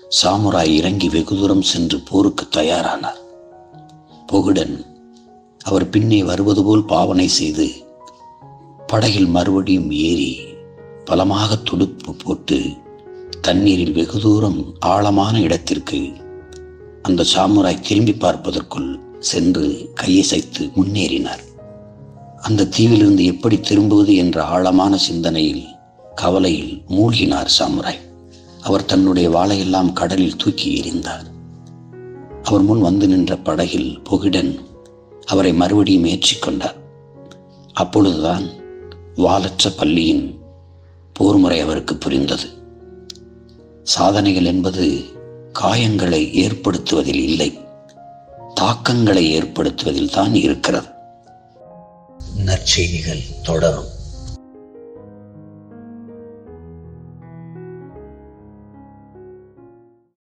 samurai இறங்கி வெகு தூரம் சென்று போருக்கு தயாரானார் பொகுடன் அவர் பின்னே வருவது போல் பாவனை செய்து படகில் மறுபடியும் ஏறி பலமாக துடுப்பு போட்டு தண்ணீரில் வெகு தூரம் ஆழமான இடத்திற்கு அந்த சாமுராய் திரும்பி பார்ப்பதற்குள் சென்று கையசைத்து முன்னேறினார் அந்த தீவிலிருந்து எப்படி திரும்புவது என்ற ஆழமான சிந்தனையில் கவலையில் மூழ்கினார் சாமுராய் அவர் தன்னுடைய வாளையெல்லாம் கடலில் தூக்கி எறிந்தார் அவர் முன் வந்து நின்ற படகில் புகிடன் அவரை மறுபடியும் ஏற்றிக்கொண்டார் அப்பொழுதுதான் வாலற்ற பள்ளியின் போர்முறை அவருக்கு புரிந்தது சாதனைகள் என்பது காயங்களை ஏற்படுத்துவதில் இல்லை தாக்கங்களை ஏற்படுத்துவதில் தான் இருக்கிறது நற்செய்திகள் தொடரும்